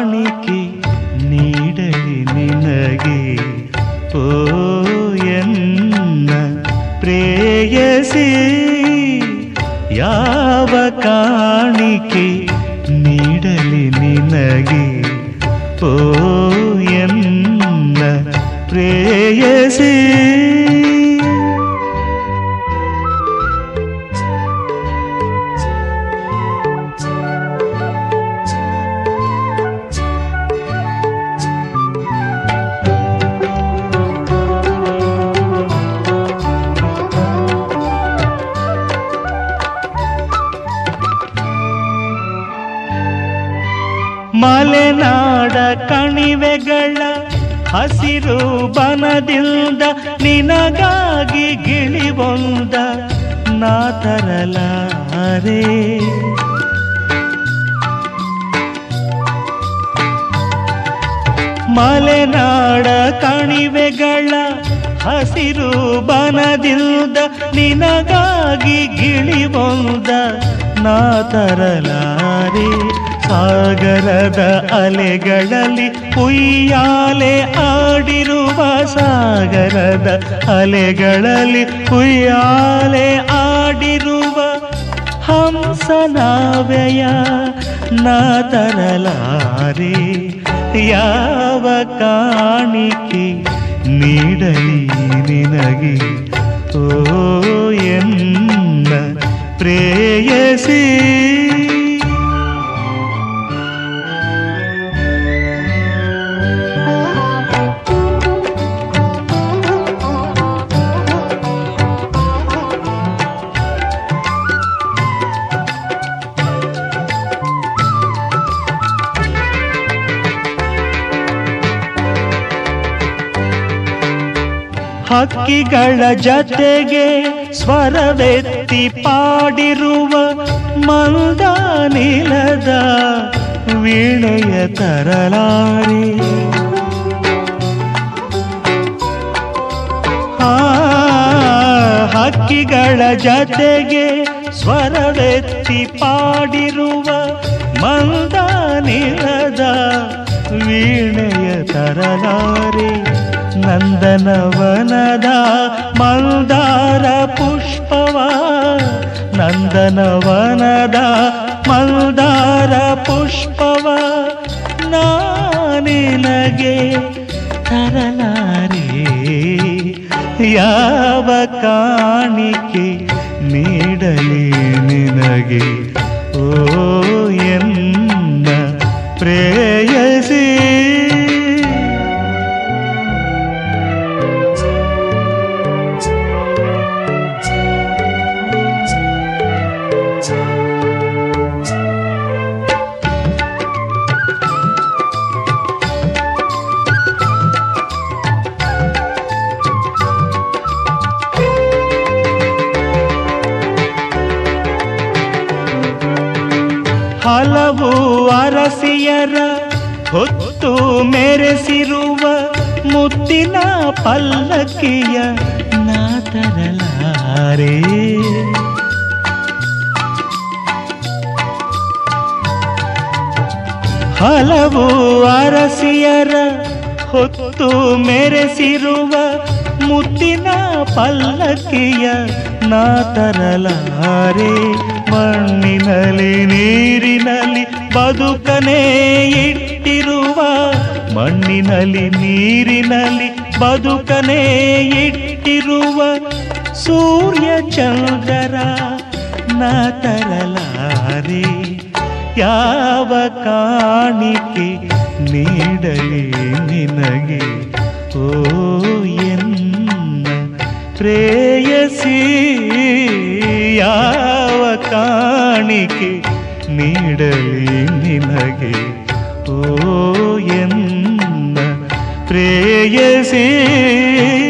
ಕಾಣಿಕೆ ನೀಡಲಿ ನಿನಗೆ ಓ ಎನ್ನ ಪ್ರೇಯಸಿ ಯಾವ ಕಾಣಿಕೆ ನೀಡಲಿ ನಿನಗೆ ಓ ಎನ್ನ ಪ್ರೇಯಸಿ ಮಲೆನಾಡ ಕಣಿವೆಗಳ ಹಸಿರು ಬನದಿಂದ ನಿನಗಾಗಿ ಗಿಳಿಬೊಂದ ನಾ ತರಲಾರೆ ಮಲೆನಾಡ ಕಣಿವೆಗಳ ಹಸಿರು ಬನದಿಂದ ನಿನಗಾಗಿ ಗಿಳಿಬೊಂದ ನಾ ತರಲಾರೆ ಸಾಗರದ ಅಲೆಗಳಲ್ಲಿ ಉಯ್ಯಾಲೆ ಆಡಿರುವ ಸಾಗರದ ಅಲೆಗಳಲ್ಲಿ ಉಯ್ಯಾಲೆ ಆಡಿರುವ ಹಂಸನಾವೆಯ ನಾ ತರಲಾರೆ ಯಾವ ಕಾಣಿಕೆ ನೀಡಲಿ ನಿನಗೆ ಓ ಎನ್ನ ಪ್ರೇಯಸಿ ಹಕ್ಕಿಗಳ ಜತೆಗೆ ಸ್ವರವೆತ್ತಿ ಪಾಡಿರುವ ಮಂದ ನೀಲದ ವೀಣೆಯ ತರಲಾರೆ ಆ ಹಕ್ಕಿಗಳ ಜತೆಗೆ ಸ್ವರವೆತ್ತಿ ಪಾಡಿರುವ ಮಂದ ನೀಲದ ವೀಣೆಯ ತರಲಾರೆ ನಂದನವನದ ಮಂದಾರ ಪುಷ್ಪವ ನಂದನವನದ ಮಂದಾರ ಪುಷ್ಪವ ನಾನಿನಗೆ ತರಲಾರೆ ಯಾವ ಕಾಣಿಕೆ ನೀಡಲಿ ನಿನಗೆ ಓ ಎನ್ನ ಪ್ರೇಯಸಿ ಹಲವು ಅರಸಿಯರ ಹೊತ್ತು ಮೆರೆಸಿರುವ ಮುತ್ತಿನ ಪಲ್ಲಕ್ಕಿಯ ನಾ ತರಲಾರೆ ಹಲವು ಅರಸಿಯರ ಹೊತ್ತು ಮೆರೆಸಿರುವ ಮುತ್ತಿನ ಪಲ್ಲಕ್ಕಿಯ ನಾ ತರಲಾರೆ ಮಣ್ಣಿನಲ್ಲಿ ನೀರಿನಲ್ಲಿ ಬದುಕನೇ ಇಟ್ಟಿರುವ ಮಣ್ಣಿನಲ್ಲಿ ನೀರಿನಲ್ಲಿ ಬದುಕನೇ ಇಟ್ಟಿರುವ ಸೂರ್ಯ ಚಂದ್ರ ನಾ ತರಲಾರೆ ಯಾವ ಕಾಣಿಕೆ ನೀಡಲಿ ನಿನಗೆ ಓ ಎನ್ನ ಪ್ರೇಯಸಿ ಯಾವ ಕಾಣಿಕೆ ನೀಡಲಿ ನಿನಗೆ ಓ ಎನ್ನ ಪ್ರೇಯಸಿ